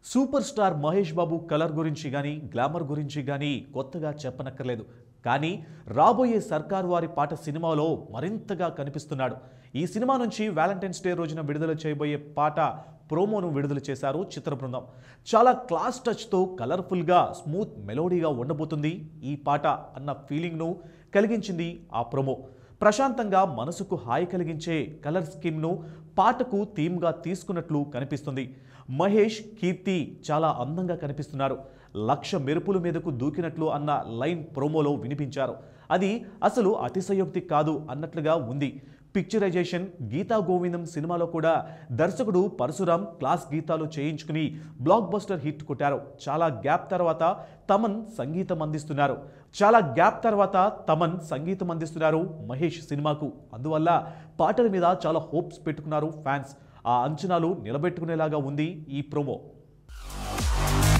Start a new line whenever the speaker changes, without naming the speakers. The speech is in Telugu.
super star Mahesh Babu colour గురించి కానీ గ్లామర్ గురించి కానీ కొత్తగా చెప్పనక్కర్లేదు కానీ రాబోయే సర్కార్ వారి పాట సినిమాలో మరింతగా కనిపిస్తున్నాడు ఈ సినిమా నుంచి వ్యాలంటైన్స్ డే రోజున విడుదల చేయబోయే పాట ప్రోమోను విడుదల చేశారు చిత్ర బృందం చాలా క్లాస్ టచ్తో కలర్ఫుల్గా స్మూత్ మెలోడీగా ఉండబోతుంది ఈ పాట అన్న ఫీలింగ్ను కలిగించింది ఆ ప్రోమో ప్రశాంతంగా మనసుకు హాయి కలిగించే కలర్ స్కీమ్ను పాటకు థీమ్గా తీసుకున్నట్లు కనిపిస్తుంది మహేష్ కీర్తి చాలా అందంగా కనిపిస్తున్నారు లక్ష మెరుపుల మీదకు దూకినట్లు అన్న లైన్ ప్రోమోలో వినిపించారు అది అసలు అతిశయోక్తి కాదు అన్నట్లుగా ఉంది పిక్చరైజేషన్ గీతా గోవిందం సినిమాలో కూడా దర్శకుడు పరశురాం క్లాస్ గీతాలు చేయించుకుని బ్లాక్ బస్టర్ హిట్ కొట్టారు చాలా గ్యాప్ తర్వాత తమన్ సంగీతం అందిస్తున్నారు చాలా గ్యాప్ తర్వాత తమన్ సంగీతం అందిస్తున్నారు మహేష్ సినిమాకు అందువల్ల పాటల మీద చాలా హోప్స్ పెట్టుకున్నారు ఫ్యాన్స్ ఆ అంచనాలు నిలబెట్టుకునేలాగా ఉంది ఈ ప్రోమో